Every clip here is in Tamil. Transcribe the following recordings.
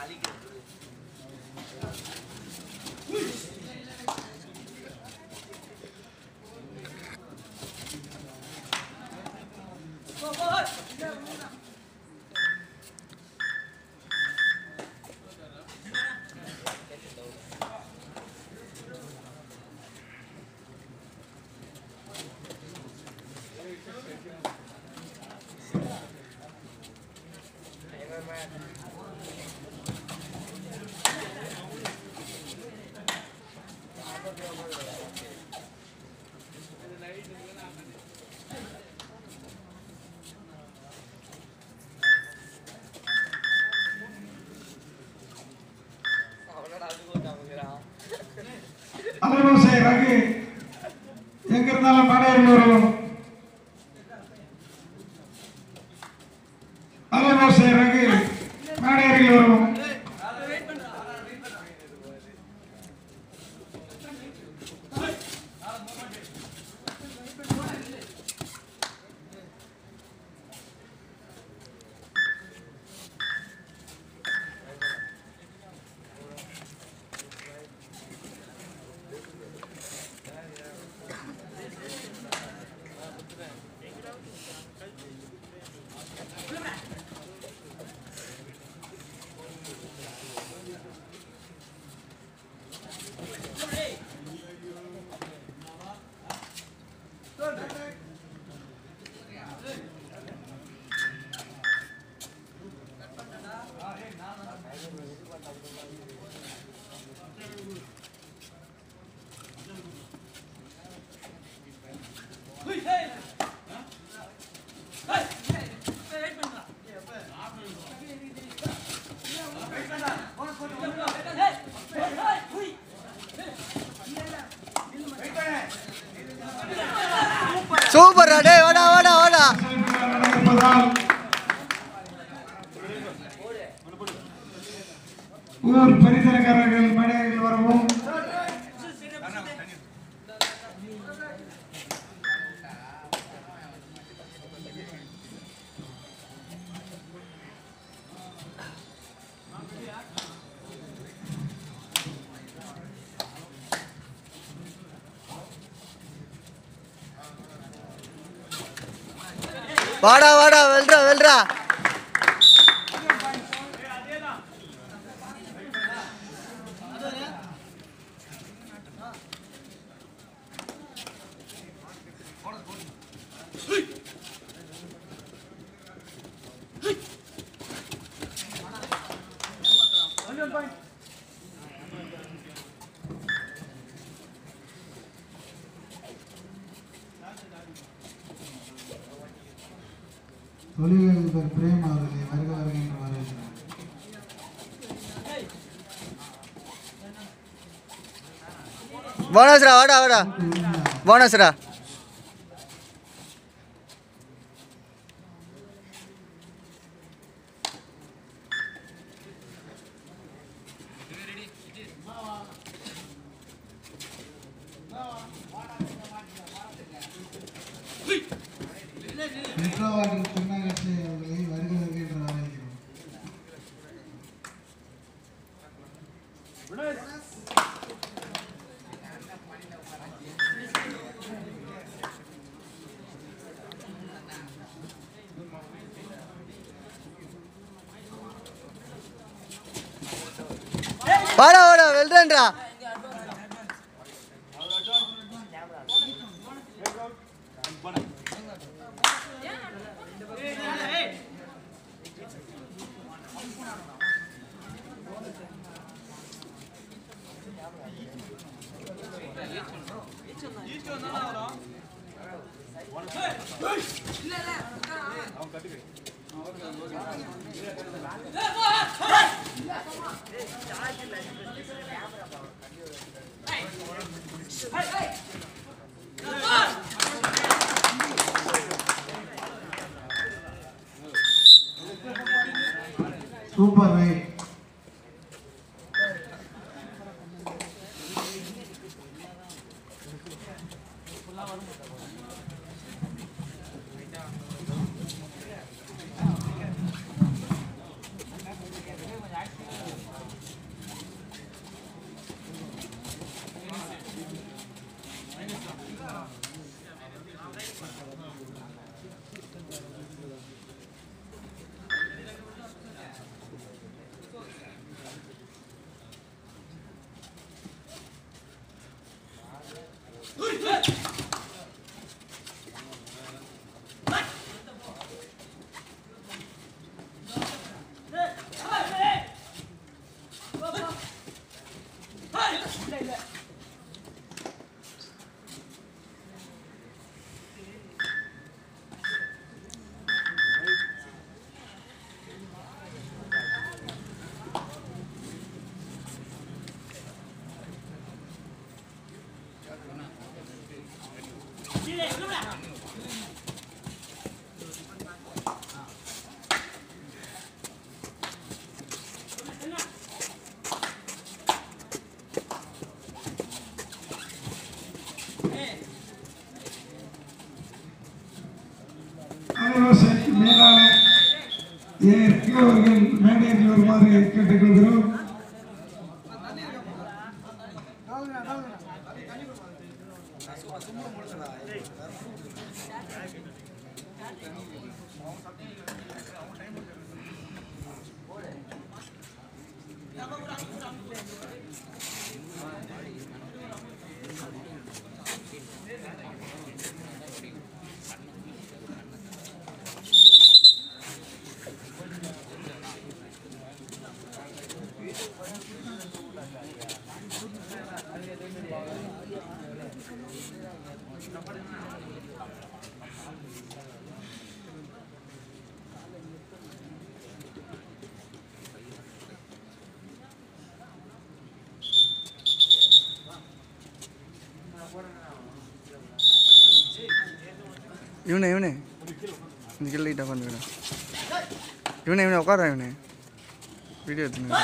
அலரோசை ரகு எங்க இருந்தாலும் மேடையில் வரவும் அலரோசை ரகு மேடையில் வரவும் சூப்பர்டா டேய் வாடா வாடா வாடா நடப்பதால் ஊர் பரிசரக்காரர்கள் மேடையில் வரவும் வாடா வாடா வெல்றா வெல்றா தொழிலதிபர் பிரேம் அவர்களை வருக வருக என்று வரவேற்கிறேன் போனஸ்ரா வாடா வாடா போனஸ்ரா மெட்ரோவாளர் திருநாகட்சி அவர்களை வருக வருக என்று வரவேற்கிறோம் வாடா வாடா வெல்றேன்டா சூப்பர் ரைட் ஏற்கு அவர்கள் மேடையில் வருமாறு கேட்டுக்கொள்கிறோம் இவனே இவனே இந்த கீழே லைட்டாக உட்காந்துக்கிறேன் இவனே இவனே உட்கார இவனே வீடியோ எடுத்துங்க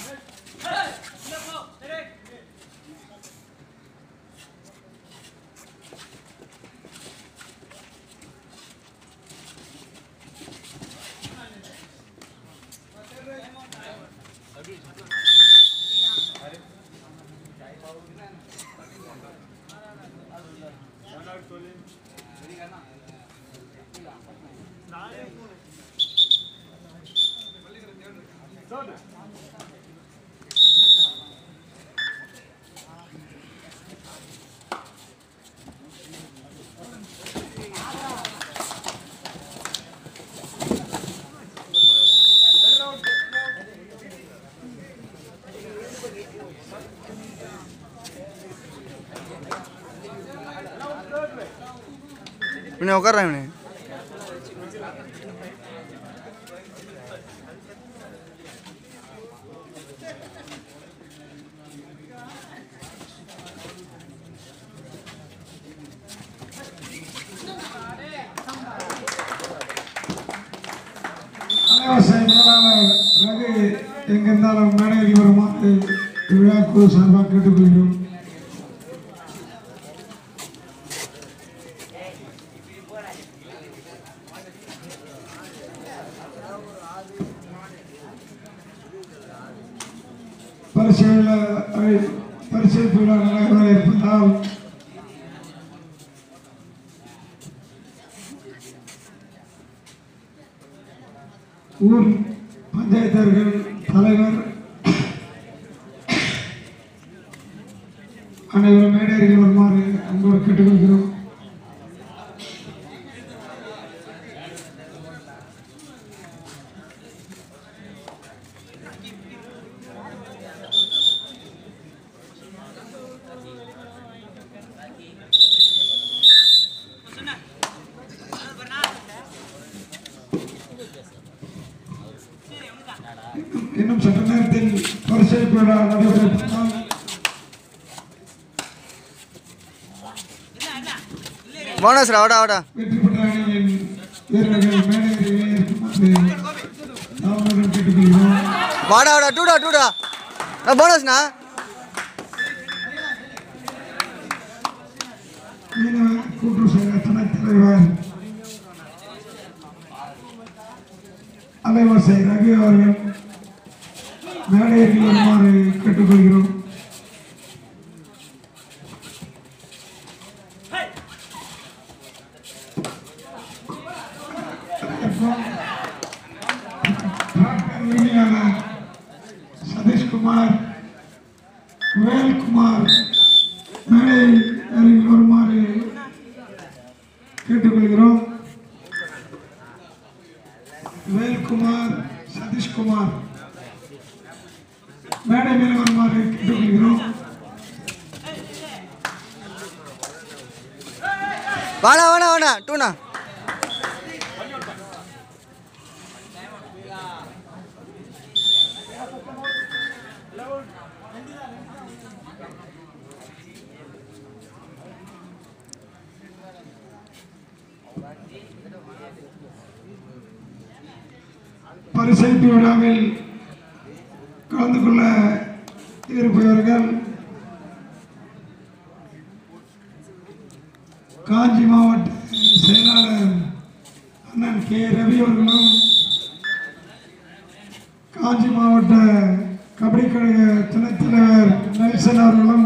இவனே உட்கார இவனே அலைவாசை மேலாளர் ரகு எங்கிருந்தாலும் மேடையில் வருமாறு விழாக்குழு சார்பாக கேட்டுக்கொள்கிறோம் பரிசீல பரிசீலிப்பு விழா நடைபெற இருப்பதால் ஊர் பஞ்சாயத்தர்கள் தலைவர் அனைவரும் மேடையில் வருமாறு அன்போடு கேட்டுக்கொள்கிறோம் இன்னும் சற்று நேரத்தில் பரிசீலிப்பு விழா நடைபெற இருப்பதால் போனஸ்ரா வாடா வாடா வெற்றி பெற்ற அணியின் வீரர்கள் மேடையில் இருக்குமாறு தாமதம் கேட்டுக்கொள்கிறோம் வாடா வாடா டூடா டூடா நான் போனஸ்ண்ணா மீனவ கூட்டுறவு சங்க துணைத் தலைவர் அலைவரிசை ரவி அவர்கள் மேடையில் வருமாறு கேட்டுக்கொள்கிறோம் டிராக்டர் உரிமையாளர் சதீஷ்குமார் வேல்குமார் மேடையில் அருகில் வருமாறு கேட்டுக்கொள்கிறோம் வேல்குமார் சதீஷ்குமார் மேடை மேல் வருமாறு கேட்டுக்கொள்கிறோம் வாடா வாடா வாடா டூண்ணா பரிசளிப்பு விழாவில் கலந்து கொள்ள இருப்பவர்கள் காஞ்சி மாவட்ட செயலாளர் அண்ணன் கே ரவி அவர்களும் காஞ்சி மாவட்ட கபடி கழக துணைத் தலைவர் நெல்சன் அவர்களும்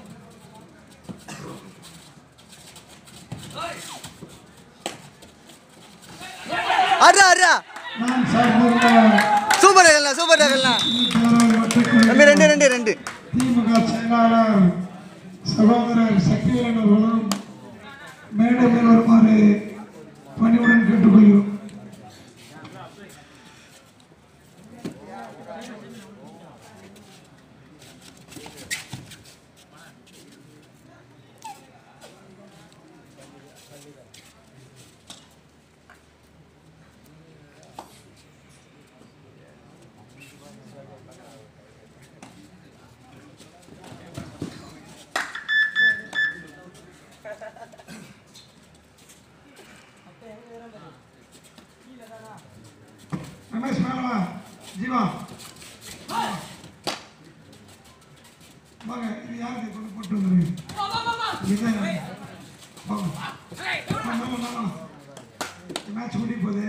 அட்ரா அட்ரா நான் சார்ந்துள்ள சூப்பர் ரகல்னா சூப்பர் ரகல்னா தலைவர் வட்டக்கழக தம்பி ரெண்டு ரெண்டு ரெண்டு திமுக செயலாளர் சகோதரர் சக்திவேலன் அவர்களும் மேடை மேல் வருமாறு பணிவுடன் கேட்டுக்கொள்கிறோம் ரமேஷ் மேலவா ஜீவா வாங்க இது யாருக்கு கொண்டு போட்டு வந்துருங்க இதுதான் வாங்க வாங்க, வாங்க, வாங்க. மேட்ச் முடிய போகுது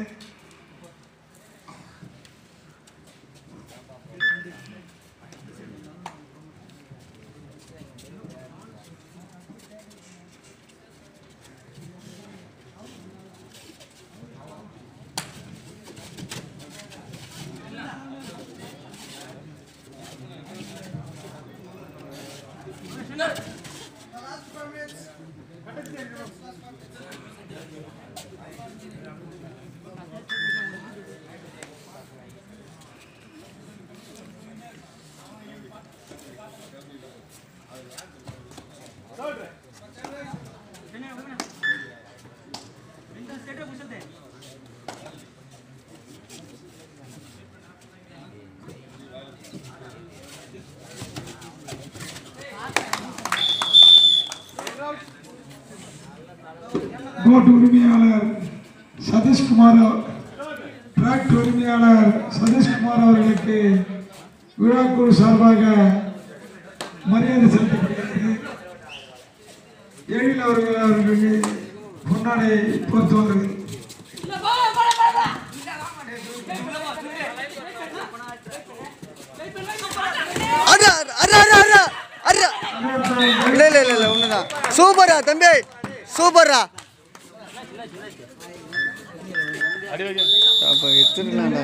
போட் உரிமையாளர் சதீஷ்குமார் டிராக்ட் உரிமையாளர் சதீஷ்குமார் அவர்களுக்கு விழாக்குழு சார்பாக மரியாதை செலுத்தப்படுகிறது எழில் அவர்கள் அவர்களுக்கு பொன்னாடை பொறுத்துவார்கள் அட்ரா அட்ரா அட்ரா அட்ரா அட்ரா இல்ல இல்ல இல்ல இல்ல ஒண்ணுதான் சூப்பரா தம்பி சூப்பரா அப்ப எடுத்துருக்கலாம்டா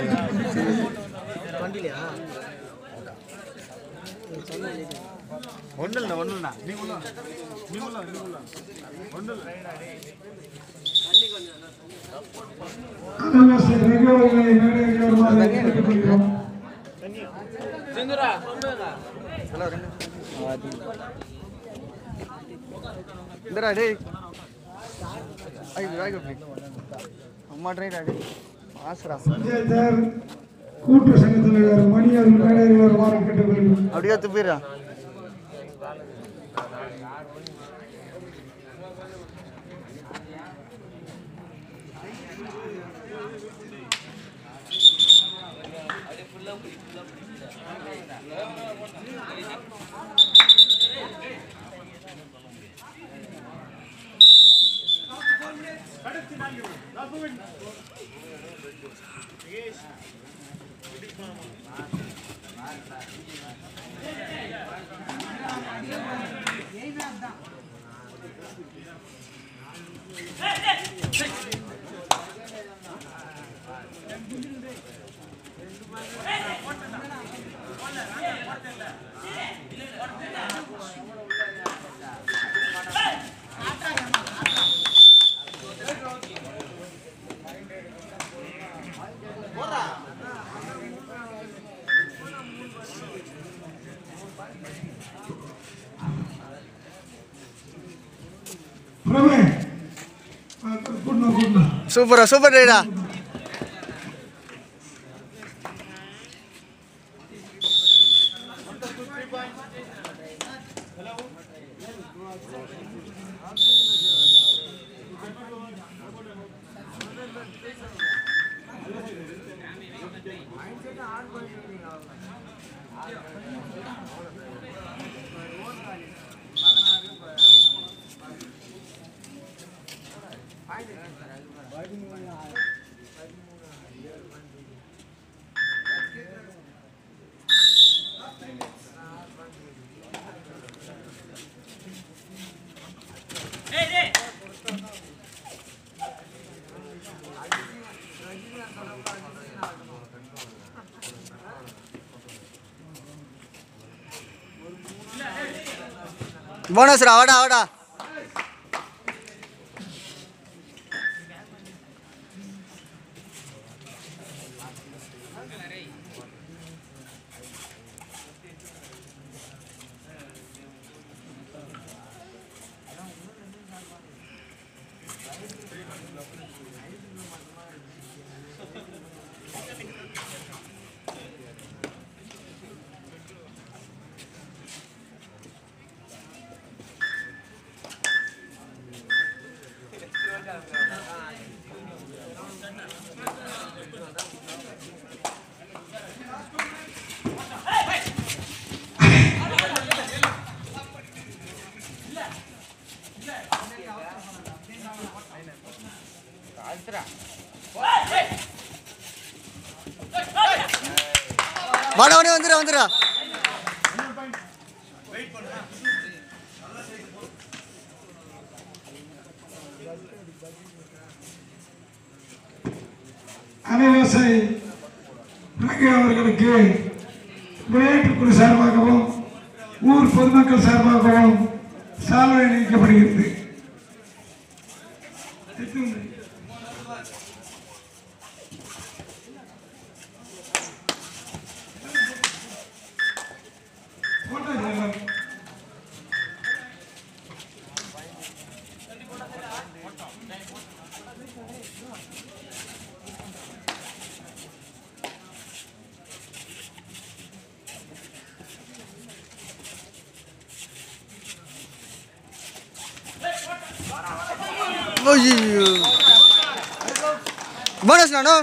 ஒன்றும் இல்லை ஒன்றும் இல்லை நீ உள்ள வா. நீ உள்ள வா, நீ உள்ள வா. ஒன்றும் இல்லை அனவசர ரவி அவர்களை மேடைக்கு வருமாறு கேட்டுக்கொள்கிறோம் இந்தடா டேய் ஐ ராய் கப்பி அம்மா ட்ரை ராடி ஆசரா பஞ்சாயத்தார் கூட்டு சங்க தலைவர் மணி அவர்கள் மேடையில் வருமாறு கேட்டுக்கொள்கிறோம் அப்படியே துப்பிடுறா பிரமே கூட்டணும் கூட்டணும் சூப்பரா சூப்பர் ரைடா போனஸ்ரா வாடா வாடா வாடா உடனே வந்துடா வந்துடா அனைவாசை ரகு அவர்களுக்கு விளையாட்டுக்குழு சார்பாகவும் ஊர் பொதுமக்கள் சார்பாகவும் சால்வை அணிவிக்கப்படுகிறது போட்டோ சார் ஐயோ போனஸ் நானோ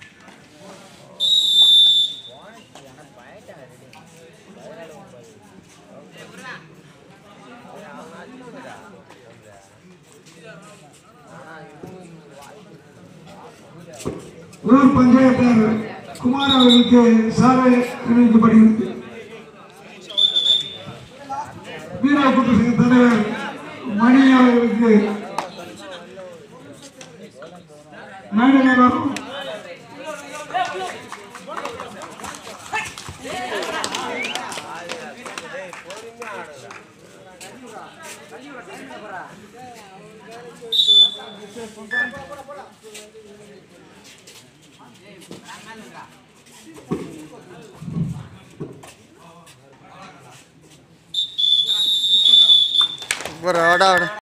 ஊர் பஞ்சாயத்தாளர் குமார் அவர்களுக்கு சாலை அறிவிக்கப்படுகிறது வீரா கூட்டு சங்க தலைவர் மணி அவர்களுக்கு நாடு நேரம் வாடா வாடா